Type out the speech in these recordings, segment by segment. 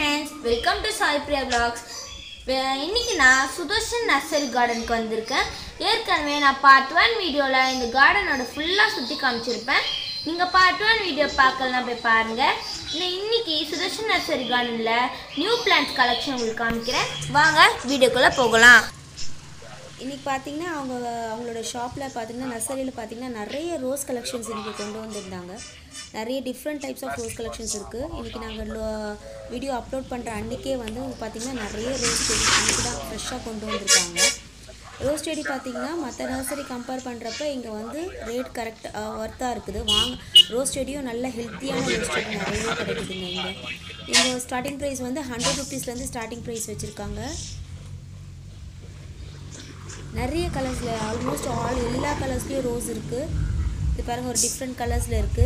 friends welcome to Sai Priya vlogs வே- இன்னைக்கு நான் சுதர்ஷன் நர்சரி கார்டனுக்கு வந்திருக்கேன் ஏற்கனவே நான் பார்ட் ஒன் வீடியோவில் இந்த கார்டனோட ஃபுல்லாக சுற்றி காமிச்சிருப்பேன் நீங்கள் பார்ட் ஒன் வீடியோ பார்க்கலாம் போய் பாருங்கள் நான் இன்னைக்கு சுதர்ஷன் நர்சரி கார்டனில் நியூ பிளான்ட் கலெக்ஷன் உங்களுக்கு காமிக்கிறேன் வாங்க வீடியோக்குள்ளே போகலாம் இன்றைக்கி பார்த்தீங்கன்னா அவங்க அவங்களோட ஷாப்பில் பார்த்தீங்கன்னா நர்சரியில் பார்த்தீங்கன்னா நிறைய ரோஸ் கலெக்ஷன்ஸ் இன்றைக்கி கொண்டு வந்திருந்தாங்க நிறைய different types of rose collections இருக்குது இன்றைக்கி நாங்கள் வீடியோ அப்லோட் பண்ணுற அன்றைக்கே வந்து பார்த்திங்கன்னா நிறைய ரோஸ் செடி இன்றைக்கி தான் ஃப்ரெஷ்ஷாக கொண்டு வந்திருக்காங்க ரோஸ் செடி பார்த்திங்கன்னா மற்ற நர்சரி கம்பேர் பண்ணுறப்ப இங்கே வந்து ரேட் கரெக்ட் ஒர்த்தாக இருக்குது வாங்க ரோஸ் செடியும் நல்ல ஹெல்த்தியான ரோஸ் செடி நிறையவே கிடைக்குதுங்க இங்கே இங்கே ஸ்டார்டிங் ப்ரைஸ் வந்து ஹண்ட்ரட் ருபீஸ்லேருந்து ஸ்டார்டிங் ப்ரைஸ் வச்சுருக்காங்க நிறைய கலர்ஸில் ஆல்மோஸ்ட் ஆல் எல்லா கலர்ஸ்லேயும் ரோஸ் இருக்குது இது பாருங்கள் ஒரு டிஃப்ரெண்ட் கலர்ஸில் இருக்குது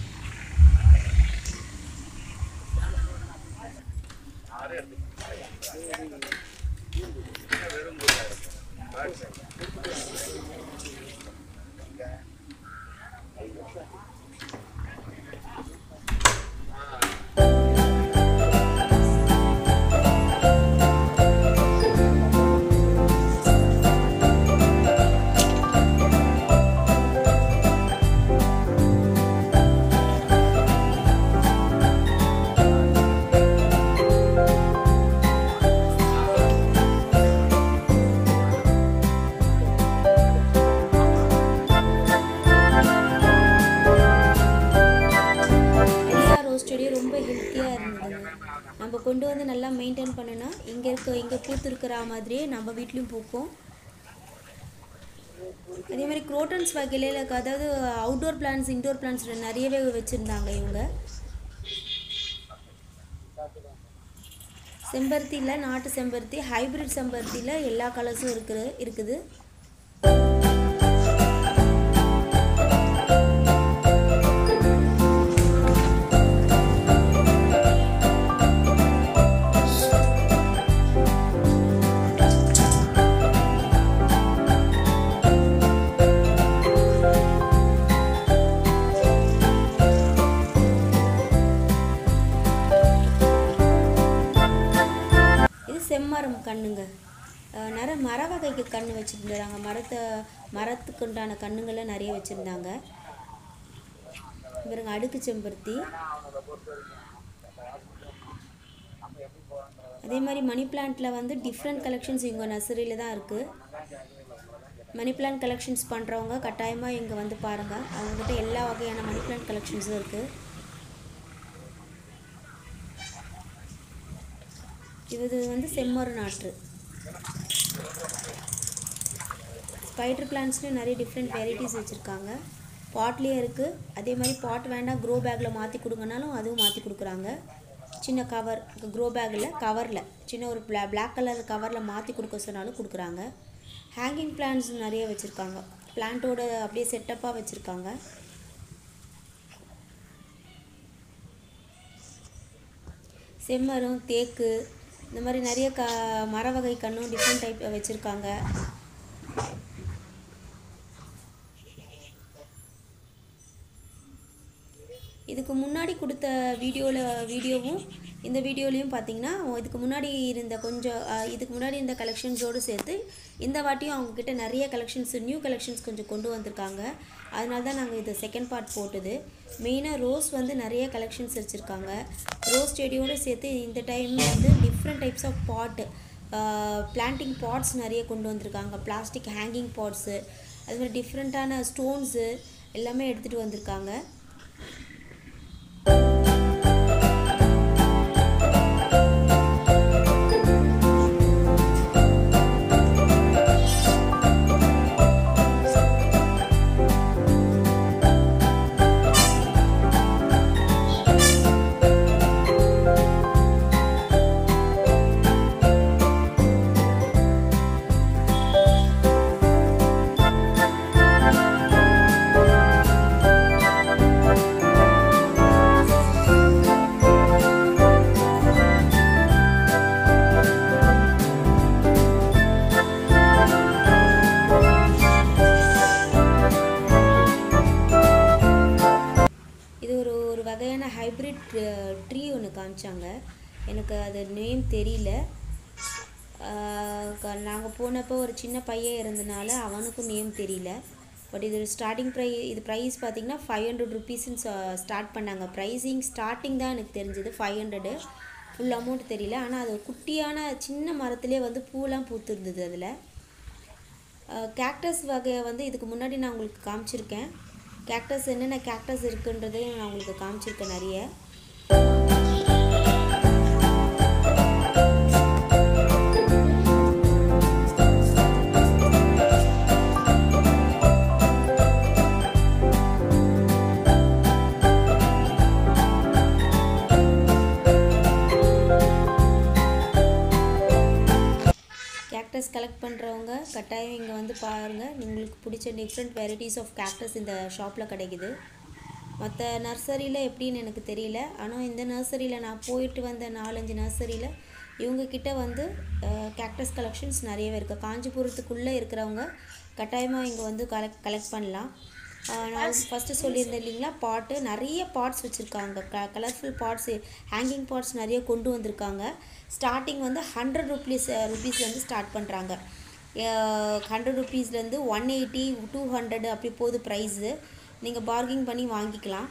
எல்லா ரோஸ் செடியும் ரொம்ப ஹெல்த்தியாக இருந்ததுங்க நம்ம கொண்டு வந்து நல்லா மெயின்டைன் பண்ணனா இங்கே இருக்க இங்கே பூத்துருக்கிற மாதிரியே நம்ம வீட்லேயும் பூக்கும் அதே மாதிரி குரோட்டன்ஸ் வகையில் அதாவது அவுட்டோர் பிளான்ஸ் இன்டோர் பிளான்ஸ் நிறையவே வச்சுருந்தாங்க இவங்க செம்பருத்தியில் நாட்டு செம்பருத்தி ஹைபிரிட் செம்பருத்தியில் எல்லா கலர்ஸும் இருக்குது இருக்குது இது செம்மரம் கண்ணுங்க அஹ் நிறைய மர வகைக்கு கண்ணு வச்சுருந்தாங்க மரத்தை மரத்துக்கு உண்டான கண்ணுங்களை நிறைய வச்சுருந்தாங்க இவருங்க அடுக்கு செம்பருத்தி அதே மாதிரி மணி பிளான்ட்டில் வந்து டிஃப்ரெண்ட் கலெக்ஷன்ஸ் இவங்க நர்சரியில் தான் இருக்குது மணி பிளான்ட் கலெக்ஷன்ஸ் பண்ணுறவங்க கட்டாயமாக இங்கே வந்து பாருங்கள் அவங்ககிட்ட எல்லா வகையான மணி பிளான்ட் கலெக்ஷன்ஸும் இருக்குது இது வந்து செம்மறு நாற்று ஸ்பைடர் பிளான்ட்ஸ்லேயும் நிறைய டிஃப்ரெண்ட் வெரைட்டிஸ் வச்சுருக்காங்க பாட்லேயே இருக்குது அதே மாதிரி பாட் வேண்டாம் க்ரோ பேக்கில் மாற்றி கொடுங்கனாலும் அதுவும் மாற்றி கொடுக்குறாங்க சின்ன கவர் க்ரோ பேக்கில் கவரில் சின்ன ஒரு பிளா பிளாக் கலர் கவரில் மாற்றி கொடுக்க சொன்னாலும் கொடுக்குறாங்க ஹேங்கிங் பிளான்ட்ஸ் நிறைய வச்சுருக்காங்க பிளான்ட்டோட அப்படியே செட்டப்பாக வச்சுருக்காங்க செம்மரம் தேக்கு இந்த மாதிரி நிறைய க மர வகை கன்றும் டிஃப்ரெண்ட் டைப் வச்சுருக்காங்க இதுக்கு முன்னாடி கொடுத்த வீடியோவில் வீடியோவும் இந்த வீடியோலையும் பார்த்தீங்கன்னா இதுக்கு முன்னாடி இருந்த கொஞ்சம் அஹ், இதுக்கு முன்னாடி இருந்த கலெக்ஷன்ஸோடு சேர்த்து இந்த வாட்டியும் அவங்கக்கிட்ட நிறைய கலெக்ஷன்ஸ் நியூ கலெக்ஷன்ஸ் கொஞ்சம் கொண்டு வந்திருக்காங்க அதனால தான் நாங்கள் இது செகண்ட் பார்ட் போட்டது மெயினாக ரோஸ் வந்து நிறைய கலெக்ஷன்ஸ் வச்சுருக்காங்க ரோஸ் செடியோடு சேர்த்து இந்த டைம் வந்து different types of pot planting pots நிறைய கொண்டு வந்திருக்காங்க பிளாஸ்டிக் ஹேங்கிங் பாட்ஸு அது மாதிரி டிஃப்ரெண்ட்டான ஸ்டோன்ஸு எல்லாமே எடுத்துகிட்டு வந்திருக்காங்க ஹைப்ரிட் ட்ரீ ஒன்று காமிச்சாங்க எனக்கு அது நேம் தெரியல நாங்கள் போனப்போ ஒரு சின்ன பையன் இருந்தனால அவனுக்கும் நேம் தெரியல பட் இது ஸ்டார்டிங் ப்ரை இது ப்ரைஸ் பார்த்தீங்கன்னா ஃபைவ் ஹண்ட்ரட் ருபீஸ்ன்னு ஸ்டார்ட் பண்ணாங்க ப்ரைஸிங் ஸ்டார்டிங் தான் எனக்கு தெரிஞ்சது ஃபைவ் ஹண்ட்ரடு ஃபுல் அமௌண்ட் தெரியல ஆனால் அது குட்டியான சின்ன மரத்துலேயே வந்து பூலாம் பூத்துருந்தது அதில் கேக்டஸ் வகையை வந்து இதுக்கு முன்னாடி நான் உங்களுக்கு காமிச்சிருக்கேன் கேக்டஸ் என்னென்ன கேக்டஸ் இருக்குன்றதையும் நான் உங்களுக்கு காமிச்சிருக்கேன் நிறைய கேக்டஸ் கலெக்ட் பண்ணுறவங்க கட்டாயம் இங்கே வந்து பாருங்கள் உங்களுக்கு பிடிச்ச டிஃப்ரெண்ட் வெரைட்டிஸ் ஆஃப் கேக்டஸ் இந்த ஷாப்பில் கிடைக்குது மற்ற நர்சரியில் எப்படின்னு எனக்கு தெரியல ஆனால் இந்த நர்சரியில் நான் போயிட்டு வந்த நாலஞ்சு நர்சரியில் இவங்கக்கிட்ட வந்து கேக்டஸ் கலெக்ஷன்ஸ் நிறையவே இருக்குது காஞ்சிபுரத்துக்குள்ளே இருக்கிறவங்க கட்டாயமாக இங்கே வந்து கலெக்ட் கலெக்ட் பண்ணலாம் ஆஹ் நான் ஃபஸ்ட்டு சொல்லியிருந்தேன் இல்லைங்களா பாட்டு நிறைய பாட்ஸ் வச்சுருக்காங்க க கலர்ஃபுல் பாட்ஸ் ஹேங்கிங் பாட்ஸ் நிறைய கொண்டு வந்திருக்காங்க ஸ்டார்டிங் வந்து ஹண்ட்ரட் ருபீஸ் ருபீஸ்லேருந்து ஸ்டார்ட் பண்ணுறாங்க ஹண்ட்ரட் ருபீஸ்லேருந்து ஒன் எயிட்டி டூ ஹண்ட்ரட் அப்படி போகுது ப்ரைஸு நீங்கள் பார்கிங் பண்ணி வாங்கிக்கலாம்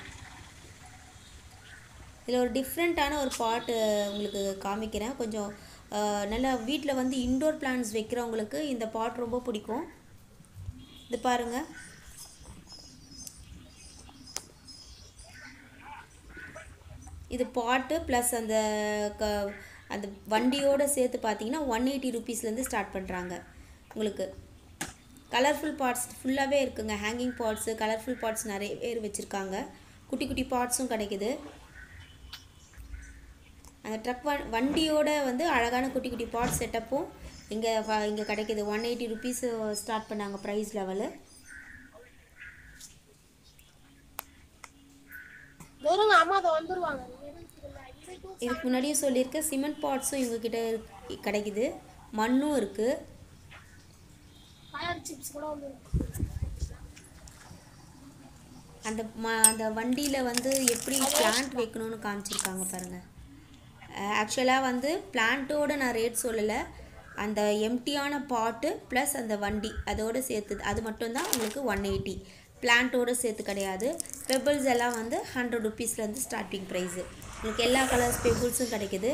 இதில் ஒரு டிஃப்ரெண்ட்டான ஒரு பாட்டு உங்களுக்கு காமிக்கிறேன் கொஞ்சம் ஆஹ் நல்லா வீட்டில் வந்து இன்டோர் பிளான்ஸ் வைக்கிறவங்களுக்கு இந்த பாட் ரொம்ப பிடிக்கும் இது பாருங்கள் இது பாட்டு ப்ளஸ் அந்த க அந்த வண்டியோடு சேர்த்து பார்த்தீங்கன்னா ஒன் எயிட்டி ருபீஸ்லேருந்து ஸ்டார்ட் பண்ணுறாங்க உங்களுக்கு கலர்ஃபுல் பாட்ஸ் ஃபுல்லாகவே இருக்குங்க ஹேங்கிங் பாட்ஸு கலர்ஃபுல் பாட்ஸ் நிறைய பேர் வச்சுருக்காங்க குட்டி குட்டி பாட்ஸும் கிடைக்குது அந்த ட்ரக் வ வண்டியோட வந்து அழகான குட்டி குட்டி பாட் செட்டப்பும் இங்கே இங்கே கிடைக்குது ஒன் எயிட்டி ருபீஸ் ஸ்டார்ட் பண்ணாங்க ப்ரைஸ் லெவலு வெறுங்க அம்மா அதை வந்துருவாங்க இதுக்கு முன்னாடியே சொல்லியிருக்கேன் சிமெண்ட் பாட்ஸும் இவங்கக்கிட்ட இருக்கு- கிடைக்குது மண்ணும் இருக்குது ஃபயர் சிப்ஸ் கூட வந்து அந்த ம அந்த வண்டியில் வந்து எப்படி பிளான்ட் வைக்கணும்னு காமிச்சிருக்காங்க பாருங்கள் ஆக்சுவலாக வந்து பிளான்ட்டோட நான் ரேட் சொல்லலை அந்த எம்டியான பாட்டு ப்ளஸ் அந்த வண்டி அதோடு சேர்த்து அது மட்டும்தான் உங்களுக்கு ஒன் எயிட்டி பிளான்ட்டோடு சேர்த்து கிடையாது பெபிள்ஸ் எல்லாம் வந்து ஹண்ட்ரட் ருபீஸ்லேருந்து ஸ்டார்டிங் ப்ரைஸு உங்களுக்கு எல்லா கலர்ஸ் பெபிள்ஸும் கிடைக்குது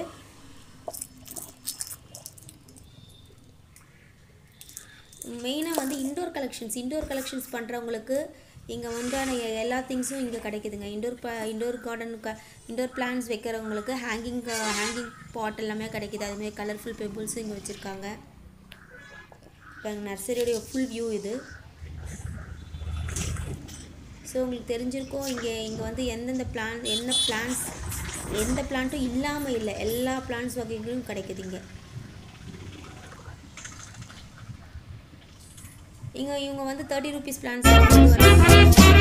மெயினாக வந்து இண்டோர் கலெக்ஷன்ஸ் இண்டோர் கலெக்ஷன்ஸ் பண்ணுறவங்களுக்கு இங்கே உண்டான எ- எல்லா திங்ஸும் இங்கே கிடைக்குதுங்க இண்டோர் ப இண்டோர் கார்டன் க இண்டோர் பிளான்ஸ் வைக்கிறவங்களுக்கு ஹேங்கிங் ஹேங்கிங் பாட் எல்லாமே கிடைக்குது அதுமாதிரி கலர்ஃபுல் பெபிள்ஸும் இங்கே வச்சுருக்காங்க இப்போ நர்சரியோடைய ஃபுல் வியூ இது ஸோ உங்களுக்கு தெரிஞ்சிருக்கும் இங்கே இங்கே வந்து எந்தெந்த பிளான் என்ன பிளான்ஸ் எந்த பிளான்ட்டும் இல்லாமல் இல்லை எல்லா பிளான்ஸ் வகைகளும் கிடைக்குது இங்கே இங்கே இவங்க வந்து தேர்ட்டி ருபீஸ் பிளான்ஸ்